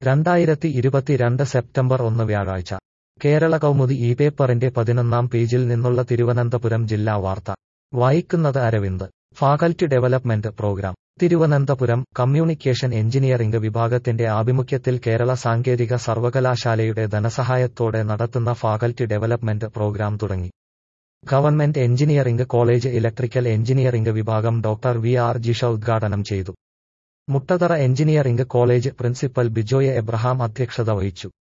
രണ്ടായിരത്തി ഇരുപത്തിരണ്ട് സെപ്റ്റംബർ ഒന്ന് വ്യാഴാഴ്ച കേരള കൗമുദി ഈ പേപ്പറിന്റെ പതിനൊന്നാം പേജിൽ നിന്നുള്ള തിരുവനന്തപുരം ജില്ലാ വാർത്ത വായിക്കുന്നത് Aravind faculty development programme Thiruvananthapuram communication engineering വിഭാഗത്തിന്റെ ആഭിമുഖ്യത്തിൽ കേരള സാങ്കേതിക സർവകലാശാലയുടെ ധനസഹായത്തോടെ നടത്തുന്ന ഫാക്കൽറ്റി ഡെവലപ്മെന്റ് പ്രോഗ്രാം തുടങ്ങി government engineering college electrical engineering വിഭാഗം ഡോക്ടർ വി ആർ ജിഷ ഉദ്ഘാടനം ചെയ്തു Muttathara engineering college principal Bijoy Abraham അധ്യക്ഷത വഹിച്ചു